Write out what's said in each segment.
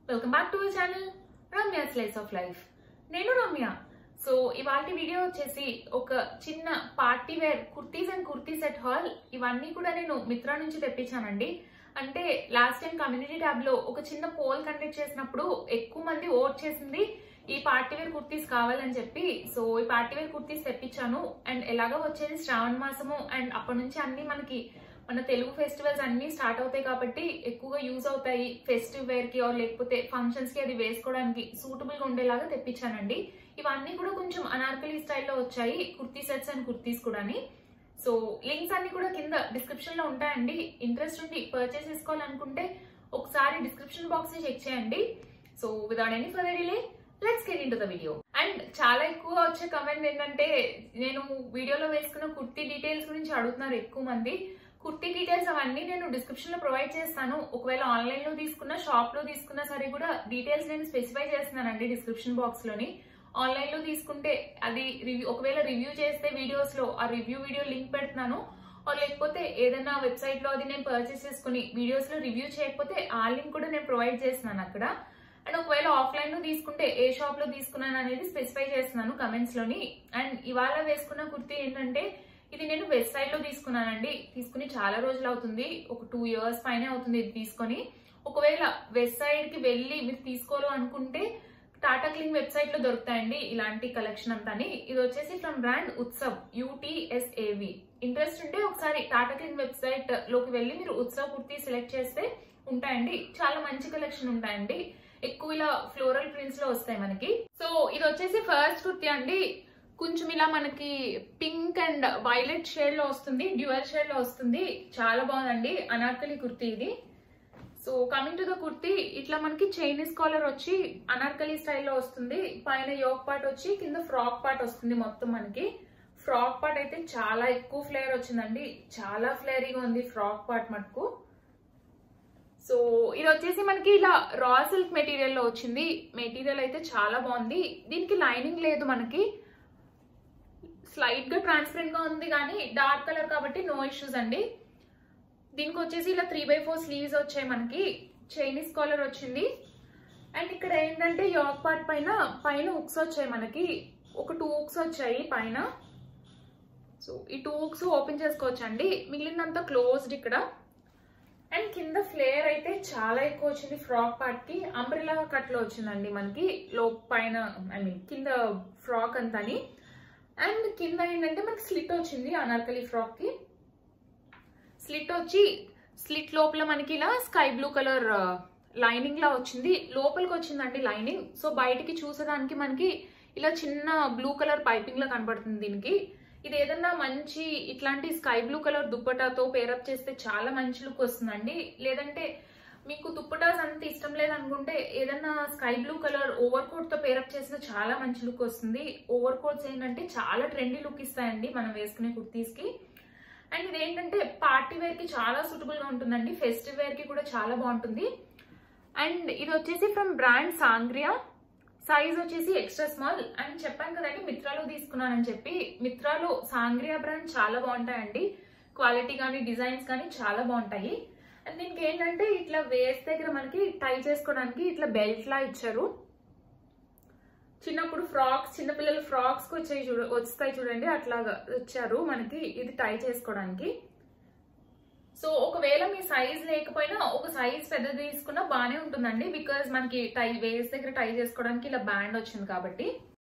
welcome back to our channel Ramya slice of life నేను Ramya so ఇవాళ video వచ్చేసి ఒక చిన్న party wear kurtis and kurti set haul ఇవన్నీ కూడా నేను మిత్రా నుంచి తెప్పించానండి అంటే లాస్ట్ టైం కమ్యూనిటీ ట్యాబ్ లో ఒక చిన్న పోల్ కండక్ట్ చేసినప్పుడు ఎక్కువ మంది ఓట్ చేసింది ఈ పార్టీ వేర్ కుర్తీస్ కావాలని చెప్పి సో ఈ పార్టీ వేర్ కుర్తీస్ తెప్పించాను అండ్ ఎలాగో వచ్చేది శ్రావణ మాసము అండ్ అప్పటి నుంచి అన్ని మనకి మన తెలుగు ఫెస్టివల్స్ అన్ని స్టార్ట్ అవుతాయి కాబట్టి ఎక్కువగా యూజ్ అవుతాయి ఫెస్టివ్ వేర్ కి ఆర్ లేకపోతే ఫంక్షన్స్ కి అది వేసుకోవడానికి సూటబుల్ గా ఉండేలాగా తెప్పించానండి ఇవన్నీ కూడా కొంచెం అనార్కలి స్టైల్లో వచ్చాయి కుర్తీ సెట్స్ అండ్ కుర్తీస్ కూడాని సో లింక్స్ అన్ని కూడా కింద డిస్క్రిప్షన్ లో ఉంటాయండి ఇంట్రెస్ట్ ఉండి పర్చేస్ చేసుకోవాలనుకుంటే ఒకసారి డిస్క్రిప్షన్ బాక్స్ చెక్ చేయండి so without any further delay let's get in the video and చాలా ఎక్కువ వచ్చే కమెంట్ ఏంటంటే నేను వీడియోలో వేసుకున్న కుర్తీ డీటెయిల్స్ గురించి అడుగుతున్నారు ఎక్కువ మంది కుర్తీ డీటెయిల్స్ అవన్నీ నేను డిస్క్రిప్షన్ లో ప్రొవైడ్ చేస్తాను ఒకవేళ ఆన్లైన్ లో తీసుకున్నా షాప్ లో తీసుకున్నా సరే కూడా డీటెయిల్స్ నేను స్పెసిఫై చేస్తున్నానండి డిస్క్రిప్షన్ బాక్స్ లోని ఆన్లైన్ లో తీసుకుంటే అది రివ్యూ ఒకవేళ రివ్యూ చేస్తే వీడియోస్ లో ఆ రివ్యూ వీడియో లింక్ పెడుతున్నాను ఆర్ లేకపోతే ఏదైనా వెబ్సైట్ లో అది నేను పర్చేస్ చేసుకుని వీడియోస్ లో రివ్యూ చేయకపోతే ఆ లింక్ కూడా నేను ప్రొవైడ్ చేస్తున్నాను అక్కడ అండ్ ఒకవేళ ఆఫ్లైన్ లో తీసుకుంటే ఏ షాప్ లో తీసుకున్నాను అనేది స్పెసిఫై చేస్తున్నాను కమెంట్స్ లోని అండ్ ఇవాళ వేసుకున్న కుర్తీ ఏంటంటే ఇది నేను వెబ్ సైట్ లో తీసుకున్నానండి తీసుకుని చాలా రోజులు అవుతుంది ఒక టూ ఇయర్స్ పైనే అవుతుంది ఇది తీసుకొని ఒకవేళ వెబ్ సైట్ కి వెళ్ళి మీరు తీసుకోవాలి అనుకుంటే టాటా క్లీన్ వెబ్సైట్ లో దొరుకుతాయండి ఇలాంటి కలెక్షన్ అంతాని ఇది వచ్చేసి from brand Utsav UTSAV interest ఉంటే ఒకసారి టాటా క్లీన్ వెబ్సైట్ లోకి వెళ్ళి మీరు ఉత్సవ్ కుర్తీ సెలెక్ట్ చేస్తే ఉంటాయండి చాలా మంచి కలెక్షన్ ఉంటాయండి ఎక్కువ ఇలా ఫ్లోరల్ ప్రింట్స్ లో వస్తాయి మనకి సో ఇది వచ్చేసి ఫస్ట్ కుర్తీ అండి కొంచెం ఇలా మనకి పింక్ అండ్ వైలెట్ షేడ్ లో వస్తుంది డ్యూయల్ షేడ్ లో వస్తుంది చాలా బాగుందండి అనార్కలి కుర్తీ ఇది so coming to the kurti ఇట్లా మనకి చైనీస్ కాలర్ వచ్చి అనార్కలి స్టైల్లో వస్తుంది పైన యోక్ పార్ట్ వచ్చి కింద ఫ్రాక్ పార్ట్ వస్తుంది మొత్తం మనకి ఫ్రాక్ పార్ట్ అయితే చాలా ఎక్కువ ఫ్లేర్ వచ్చిందండి చాలా ఫ్లేరీగా ఉంది ఫ్రాక్ పార్ట్ మటుకు సో ఇది వచ్చేసి మనకి ఇలా రా సిల్క్ మెటీరియల్ లో వచ్చింది మెటీరియల్ అయితే చాలా బాగుంది దీనికి లైనింగ్ లేదు మనకి స్లైట్ గా ట్రాన్స్పరెంట్ గా ఉంది కానీ డార్క్ కలర్ కాబట్టి నో ఇష్యూస్ అండి దీనికి వచ్చేసి ఇలా త్రీ బై ఫోర్ స్లీవ్స్ వచ్చాయి మనకి చైనీస్ కాలర్ వచ్చింది అండ్ ఇక్కడ ఏంటంటే యాక్ పార్ట్ పైన పైన ఉక్స్ వచ్చాయి మనకి ఒక టూ ఉక్స్ వచ్చాయి పైన సో ఈ టూ ఉక్స్ ఓపెన్ చేసుకోవచ్చు అండి మిగిలినంతా క్లోజ్డ్ ఇక్కడ అండ్ కింద ఫ్లేయర్ అయితే చాలా ఎక్కువ వచ్చింది ఫ్రాక్ పార్ట్ కి అంబ్రిలా కట్ లో వచ్చిందండి మనకి లో పైన ఐ మీన్ కింద ఫ్రాక్ అంతాని అండ్ కింద ఏంటంటే మనకి స్లిట్ వచ్చింది అనార్కలి ఫ్రాక్ కి స్లిట్ వచ్చి స్లిట్ లోపల మనకి ఇలా స్కై బ్లూ కలర్ లైనింగ్ లా వచ్చింది లోపలికి వచ్చిందండి లైనింగ్ సో బయటికి చూసేదానికి మనకి ఇలా చిన్న బ్లూ కలర్ పైపింగ్ లా కనబడుతుంది దీనికి ఇది ఏదన్నా మంచి ఇట్లాంటి స్కై బ్లూ కలర్ దుప్పటాతో పేరప్ చేస్తే చాలా మంచి లుక్ వస్తుందండి లేదంటే మీకు దుప్పటాస్ అంత ఇష్టం లేదనుకుంటే ఏదన్నా sky blue colour over coat తో పేరప్ చేస్తే చాలా మంచి లుక్ వస్తుంది ఓవర్ కోట్స్ ఏంటంటే చాలా ట్రెండీ లుక్ ఇస్తాయండి మనం వేసుకునే కుర్తీస్ కి అండ్ ఇది ఏంటంటే పార్టీ వేర్ కి చాలా సూటబుల్ గా ఉంటుందండి ఫెస్టివ్ వేర్ కి కూడా చాలా బాగుంటుంది అండ్ ఇది వచ్చేసి ఫ్రమ్ బ్రాండ్ సాంగ్రియా సైజ్ వచ్చేసి ఎక్స్ట్రా స్మాల్ అండ్ చెప్పాను కదండి మిత్రాలో తీసుకున్నానని చెప్పి మిత్రాలో సాంగ్రియా బ్రాండ్ చాలా బాగుంటాయండి క్వాలిటీ కానీ డిజైన్స్ కానీ చాలా బాగుంటాయి అండ్ దీనికి ఏంటంటే ఇట్లా వేస్ట్ దగ్గర మనకి టై చేసుకోవడానికి ఇట్లా బెల్ట్ లా ఇచ్చారు చిన్నప్పుడు ఫ్రాక్స్ చిన్నపిల్లల ఫ్రాక్స్ వచ్చాయి చూడ వస్తాయి చూడండి అట్లాగా వచ్చారు మనకి ఇది టై చేసుకోవడానికి సో ఒకవేళ మీ సైజ్ లేకపోయినా ఒక సైజ్ పెద్దది తీసుకున్నా బాగానే ఉంటుందండి బికాజ్ మనకి టై వేస్ దగ్గర టై చేసుకోవడానికి ఇలా బ్యాండ్ వచ్చింది కాబట్టి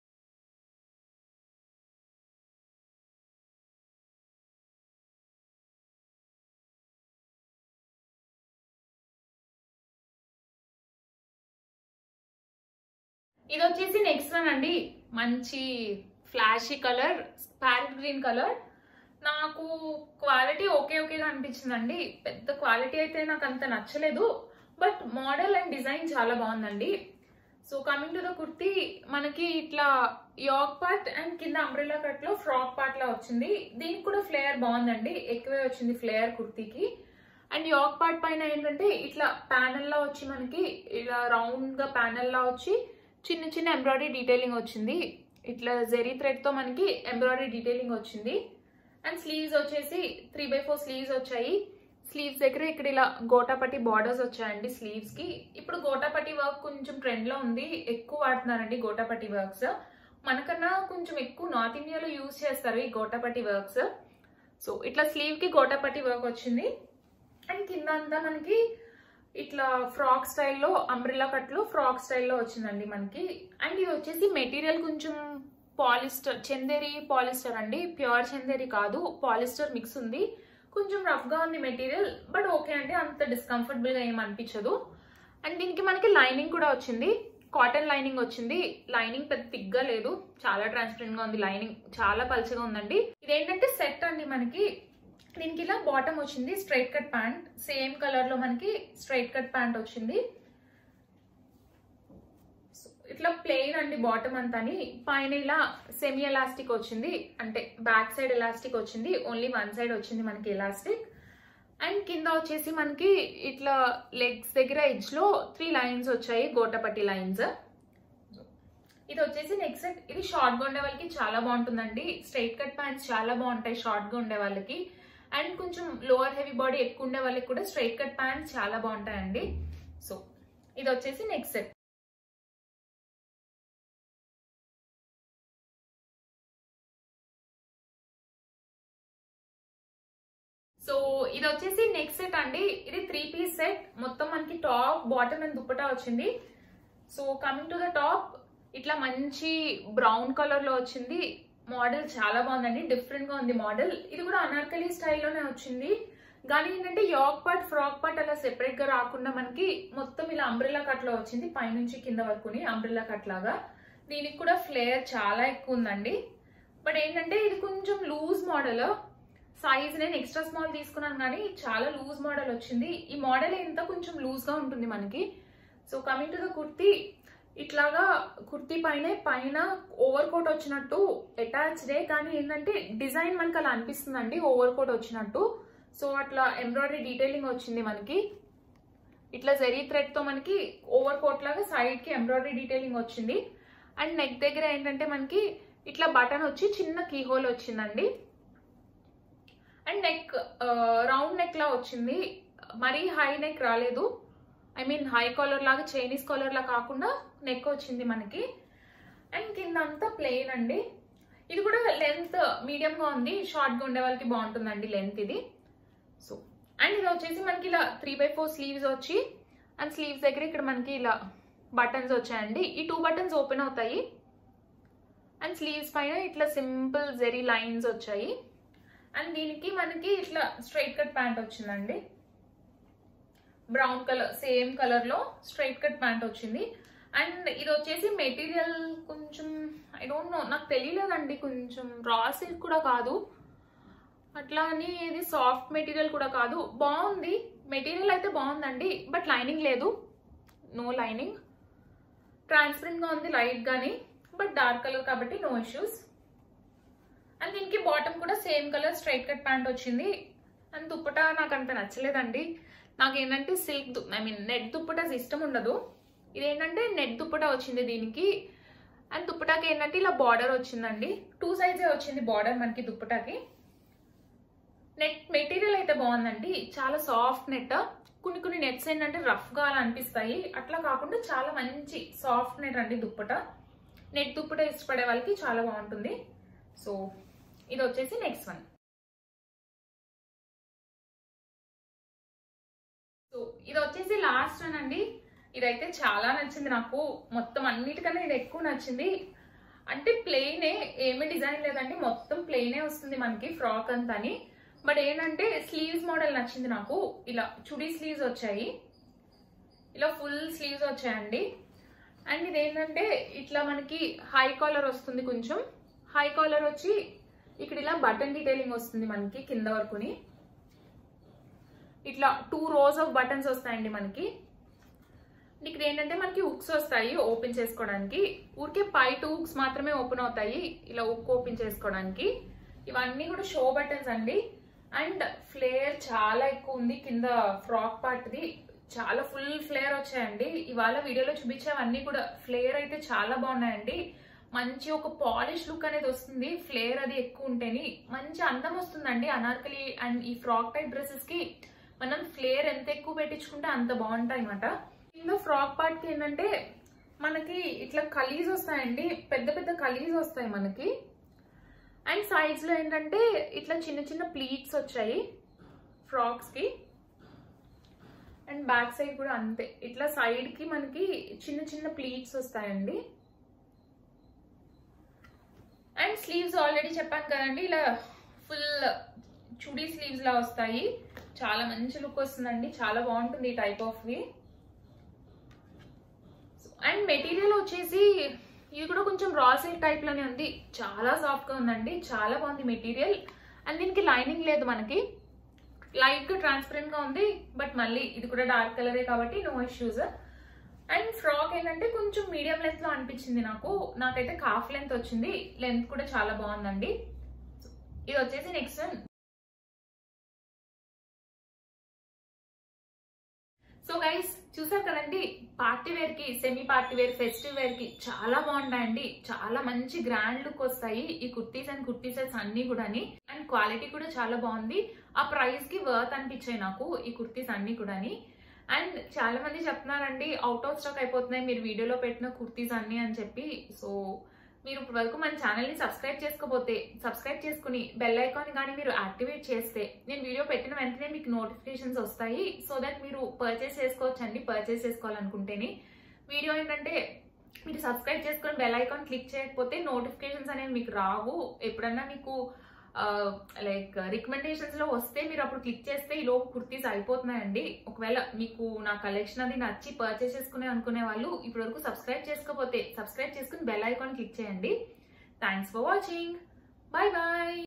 ఇది వచ్చేసి నెక్స్ట్ వన్ అండి మంచి flashy colour parrot green colour నాకు క్వాలిటీ ఓకే ఓకేగా అనిపించిందండి పెద్ద క్వాలిటీ అయితే నాకు అంత నచ్చలేదు బట్ మోడల్ అండ్ డిజైన్ చాలా బాగుందండి so coming to the kurti మనకి ఇట్లా యాక్ పార్ట్ అండ్ కింద అంబ్రెల్లా కట్ లో ఫ్రాక్ పార్ట్ లా వచ్చింది దీనికి కూడా ఫ్లేయర్ బాగుందండి ఎక్కువే వచ్చింది ఫ్లేయర్ కుర్తీకి అండ్ యాక్ పార్ట్ పైన ఏంటంటే ఇట్లా ప్యానెల్ లా వచ్చి మనకి ఇలా రౌండ్ గా ప్యానెల్ లా వచ్చి చిన్న చిన్న ఎంబ్రాయిడరీ డీటెయిలింగ్ వచ్చింది ఇట్లా జెరీ థ్రెడ్ తో మనకి ఎంబ్రాయిడరీ డీటెయిలింగ్ వచ్చింది అండ్ స్లీవ్స్ వచ్చేసి త్రీ బై ఫోర్ స్లీవ్స్ వచ్చాయి స్లీవ్స్ దగ్గర ఇక్కడ ఇలా గోటాపట్టి బార్డర్స్ వచ్చాయండి స్లీవ్స్ కి ఇప్పుడు గోటాపట్టి వర్క్ కొంచెం ట్రెండ్ లో ఉంది ఎక్కువ వాడుతున్నారండి గోటాపట్టి వర్క్స్ మనకన్నా కొంచెం ఎక్కువ నార్త్ ఇండియాలో యూజ్ చేస్తారు ఈ గోటాపట్టి వర్క్స్ సో ఇట్లా స్లీవ్ కి గోటాపట్టి వర్క్ వచ్చింది అండ్ కింద అంతా మనకి ఇట్లా ఫ్రాక్ స్టైల్లో అంబ్రిల్లా కట్లో ఫ్రాక్ స్టైల్లో వచ్చిందండి మనకి అండ్ ఇది వచ్చేసి మెటీరియల్ కొంచెం పాలిస్టర్ చందేరి పాలిస్టర్ అండి ప్యూర్ చందేరి కాదు పాలిస్టర్ మిక్స్ ఉంది కొంచెం రఫ్గా ఉంది మెటీరియల్ బట్ ఓకే అండి అంత డిస్కంఫర్టబుల్గా ఏం అనిపించదు అండ్ దీనికి మనకి లైనింగ్ కూడా వచ్చింది కాటన్ లైనింగ్ వచ్చింది లైనింగ్ పెద్ద తిగ్గా లేదు చాలా ట్రాన్స్పరెంట్ గా ఉంది లైనింగ్ చాలా పల్చగా ఉందండి ఇదేంటంటే సెట్ అండి మనకి దీనికి ఇలా బాటమ్ వచ్చింది straight cut pant same colour లో మనకి స్ట్రైట్ కట్ ప్యాంట్ వచ్చింది ఇట్లా ప్లెయిన్ అండి బాటమ్ అంతాని పైన ఇలా సెమీ ఎలాస్టిక్ వచ్చింది అంటే బ్యాక్ సైడ్ ఎలాస్టిక్ వచ్చింది ఓన్లీ వన్ సైడ్ వచ్చింది మనకి ఎలాస్టిక్ అండ్ కింద వచ్చేసి మనకి ఇట్లా లెగ్స్ దగ్గర ఎడ్జ్ లో త్రీ లైన్స్ వచ్చాయి గోటపట్టి లైన్స్ ఇది వచ్చేసి నెక్స్ట్ సెట్ ఇది షార్ట్ గా ఉండే వాళ్ళకి చాలా బాగుంటుందండి స్ట్రైట్ కట్ ప్యాంట్స్ చాలా బాగుంటాయి షార్ట్ గా ఉండే వాళ్ళకి అండ్ కొంచెం లోవర్ హెవీ బాడీ ఎక్కువ ఉండే వాళ్ళకి కూడా స్ట్రైట్ కట్ ప్యాంట్స్ చాలా బాగుంటాయండి సో ఇది వచ్చేసి నెక్స్ట్ సెట్ సో ఇది వచ్చేసి నెక్స్ట్ సెట్ అండి ఇది త్రీ పీస్ సెట్ మొత్తం మనకి టాప్ బాటమ్ అండ్ దుప్పటా వచ్చింది so coming to the top ఇట్లా మంచి బ్రౌన్ కలర్ లో వచ్చింది మోడల్ చాలా బాగుందండి డిఫరెంట్ గా ఉంది మోడల్ ఇది కూడా అనార్కలి స్టైల్లోనే వచ్చింది కానీ ఏంటంటే యాక్ పార్ట్ ఫ్రాక్ పార్ట్ అలా సెపరేట్ గా రాకుండా మనకి మొత్తం ఇలా అంబ్రిల్లా కట్ లో వచ్చింది పైనుంచి కింద వరకుని అంబ్రిల్లా కట్ లాగా దీనికి కూడా ఫ్లేయర్ చాలా ఎక్కువ ఉందండి బట్ ఏంటంటే ఇది కొంచెం లూజ్ మోడల్ సైజ్ నేను ఎక్స్ట్రా స్మాల్ తీసుకున్నాను కానీ చాలా లూజ్ మోడల్ వచ్చింది ఈ మోడల్ ఎంత కొంచెం లూజ్ గా ఉంటుంది మనకి so coming to the kurti ఇట్లాగా కుర్తీ పైన పైన ఓవర్ కోట్ వచ్చినట్టు అటాచ్డే కానీ ఏంటంటే డిజైన్ మనకి అలా అనిపిస్తుందండి ఓవర్ కోట్ వచ్చినట్టు సో అట్లా ఎంబ్రాయిడరీ డీటెయిలింగ్ వచ్చింది మనకి ఇట్లా జరీ థ్రెడ్ తో మనకి ఓవర్ కోట్ లాగా సైడ్ కి ఎంబ్రాయిడరీ డీటెయిలింగ్ వచ్చింది అండ్ నెక్ దగ్గర ఏంటంటే మనకి ఇట్లా బటన్ వచ్చి చిన్న కీ హోల్ వచ్చిందండి అండ్ నెక్ రౌండ్ నెక్ లా వచ్చింది మరీ హై నెక్ రాలేదు ఐ మీన్ హై కాలర్ లాగా చైనీస్ కాలర్ లా కాకుండా నెక్ వచ్చింది మనకి అండ్ కింద అంతా ప్లెయిన్ అండి ఇది కూడా లెంత్ మీడియం గా ఉంది షార్ట్ గా ఉండే వాళ్ళకి బాగుంటుందండి లెంత్ ఇది సో అండ్ ఇది వచ్చేసి మనకి ఇలా త్రీ బై ఫోర్ స్లీవ్స్ వచ్చి అండ్ స్లీవ్స్ దగ్గర ఇక్కడ మనకి ఇలా బటన్స్ వచ్చాయండి ఈ టూ బటన్స్ ఓపెన్ అవుతాయి అండ్ స్లీవ్స్ పైన ఇట్లా సింపుల్ జెరీ లైన్స్ వచ్చాయి అండ్ దీనికి మనకి ఇట్లా స్ట్రైట్ కట్ ప్యాంట్ వచ్చిందండి బ్రౌన్ కలర్ సేమ్ కలర్ లో స్ట్రైట్ కట్ ప్యాంట్ వచ్చింది అండ్ ఇది వచ్చేసి మెటీరియల్ కొంచెం ఐ డోంట్ నో నాకు తెలియలేదండి కొంచెం రా సిల్క్ కూడా కాదు అట్లా అని ఇది సాఫ్ట్ మెటీరియల్ కూడా కాదు బాగుంది మెటీరియల్ అయితే బాగుందండి బట్ లైనింగ్ లేదు నో లైనింగ్ ట్రాన్స్పరెంట్ గా ఉంది లైట్ గానీ బట్ డార్క్ కలర్ కాబట్టి నో ఇష్యూస్ అండ్ దీనికి బాటమ్ కూడా same colour straight cut pant వచ్చింది అండ్ దుప్పటా నాకు అంత నచ్చలేదండి నాకు ఏంటంటే silk I mean net dupattas ఇష్టం ఉండదు ఇదేంటంటే నెట్ దుప్పటా వచ్చింది దీనికి అండ్ దుప్పటాకి ఏంటంటే ఇలా బార్డర్ వచ్చిందండి టూ సైడ్సే వచ్చింది బార్డర్ మనకి దుప్పటాకి నెట్ మెటీరియల్ అయితే బాగుందండి చాలా సాఫ్ట్ నెట్ కొన్ని కొన్ని నెట్స్ ఏంటంటే రఫ్గా అలా అనిపిస్తాయి అట్లా కాకుండా చాలా మంచి సాఫ్ట్ నెట్ అండి దుప్పట నెట్ దుప్పట ఇష్టపడే వాళ్ళకి చాలా బాగుంటుంది సో ఇది వచ్చేసి నెక్స్ట్ వన్ సో ఇది వచ్చేసి లాస్ట్ వన్ అండి ఇదైతే చాలా నచ్చింది నాకు మొత్తం అన్నిటికన్నా ఇది ఎక్కువ నచ్చింది అంటే ప్లెయినే ఏమి డిజైన్ లేదండి మొత్తం ప్లెయినే వస్తుంది మనకి ఫ్రాక్ అంతాని బట్ ఏంటంటే స్లీవ్స్ మోడల్ నచ్చింది నాకు ఇలా చుడీ స్లీవ్స్ వచ్చాయి ఇలా ఫుల్ స్లీవ్స్ వచ్చాయండి అండ్ ఇదేంటంటే ఇట్లా మనకి హై కాలర్ వస్తుంది కొంచెం హై కాలర్ వచ్చి ఇక్కడ ఇలా బటన్ డీటెయిలింగ్ వస్తుంది మనకి కింద వరకుని ఇట్లా టూ రోస్ ఆఫ్ బటన్స్ వస్తాయండి మనకి ఇక్కడ ఏంటంటే మనకి ఉక్స్ వస్తాయి ఓపెన్ చేసుకోవడానికి ఊరికే పై టూ ఉక్స్ మాత్రమే ఓపెన్ అవుతాయి ఇలా ఉక్ ఓపెన్ చేసుకోవడానికి ఇవన్నీ కూడా షో బటన్స్ అండి అండ్ ఫ్లేయర్ చాలా ఎక్కువ ఉంది కింద ఫ్రాక్ పార్ట్ది చాలా ఫుల్ ఫ్లేయర్ వచ్చాయండి ఇవాళ వీడియోలో చూపించేవన్నీ కూడా ఫ్లేయర్ అయితే చాలా బాగున్నాయండి మంచి ఒక పాలిష్ లుక్ అనేది వస్తుంది ఫ్లేయర్ అది ఎక్కువ ఉంటేని మంచి అందం వస్తుందండి అనార్కలి అండ్ ఈ ఫ్రాక్ టైప్ డ్రెస్సెస్ కి మనం ఫ్లేర్ ఎంత ఎక్కువ పెట్టించుకుంటే అంత బాగుంటాయి అనమాట ఇందులో ఫ్రాక్ పార్ట్కి ఏంటంటే మనకి ఇట్లా కలీజ్ వస్తాయండి పెద్ద పెద్ద కలీజ్ వస్తాయి మనకి అండ్ సైడ్స్ లో ఏంటంటే ఇట్లా చిన్న చిన్న ప్లీట్స్ వచ్చాయి ఫ్రాక్స్ కి అండ్ బ్యాక్ సైడ్ కూడా అంతే ఇట్లా సైడ్ కి మనకి చిన్న చిన్న ప్లీట్స్ వస్తాయండి అండ్ స్లీవ్స్ ఆల్రెడీ చెప్పాను కదండి ఇలా ఫుల్ చుడీ స్లీవ్స్ లా వస్తాయి చాలా మంచి లుక్ వస్తుందండి చాలా బాగుంటుంది ఈ టైప్ ఆఫ్ వి అండ్ మెటీరియల్ వచ్చేసి ఇది కూడా కొంచెం రా సిల్క్ టైప్ లోనే ఉంది చాలా సాఫ్ట్ గా ఉందండి చాలా బాగుంది మెటీరియల్ అండ్ దీనికి లైనింగ్ లేదు మనకి లైట్ గా ట్రాన్స్పరెంట్ గా ఉంది బట్ మళ్ళీ ఇది కూడా డార్క్ కలరే కాబట్టి నో ఇష్యూస్ అండ్ ఫ్రాక్ ఏంటంటే కొంచెం మీడియం లెంత్ లో అనిపించింది నాకు నాకైతే కాఫ్ లెంత్ వచ్చింది లెంత్ కూడా చాలా బాగుందండి ఇది వచ్చేసి నెక్స్ట్ సో గైస్ చూసారు కదండి పార్టీ వేర్ కి semi party wear festive wear కి చాలా బాగుంటాయండి చాలా మంచి గ్రాండ్ లుక్ వస్తాయి ఈ కుర్తీస్ అండ్ కుర్తీ సెట్స్ అన్ని కూడా అండ్ క్వాలిటీ కూడా చాలా బాగుంది ఆ ప్రైస్ కి వర్త్ అనిపించాయి నాకు ఈ కుర్తీస్ అన్ని కూడా అండ్ చాలా మంది చెప్తున్నారండి అవుట్ ఆఫ్ స్టాక్ అయిపోతున్నాయి మీరు వీడియోలో పెట్టిన కుర్తీస్ అన్ని అని చెప్పి సో మీరు ఇప్పటి వరకు మన ఛానల్ని సబ్స్క్రైబ్ చేసుకోకపోతే సబ్స్క్రైబ్ చేసుకుని బెల్ ఐకాన్ కానీ మీరు యాక్టివేట్ చేస్తే నేను వీడియో పెట్టిన వెంటనే మీకు నోటిఫికేషన్స్ వస్తాయి సో దట్ మీరు పర్చేస్ చేసుకోవచ్చు అండి పర్చేస్ చేసుకోవాలనుకుంటేనే వీడియో ఏంటంటే మీరు సబ్స్క్రైబ్ చేసుకుని బెల్ ఐకాన్ క్లిక్ చేయకపోతే నోటిఫికేషన్స్ అనేవి మీకు రావు ఎప్పుడన్నా మీకు లైక్ రికమెండేషన్స్ లో వస్తే మీరు అప్పుడు క్లిక్ చేస్తే ఈ లోపు కుర్తీస్ అయిపోతున్నాయండి ఒకవేళ మీకు నా కలెక్షన్ అది నచ్చి పర్చేస్ చేసుకునే అనుకునే వాళ్ళు ఇప్పటి వరకు సబ్స్క్రైబ్ చేసుకోకపోతే సబ్స్క్రైబ్ చేసుకుని బెల్ ఐకాన్ క్లిక్ చేయండి thanks for watching bye bye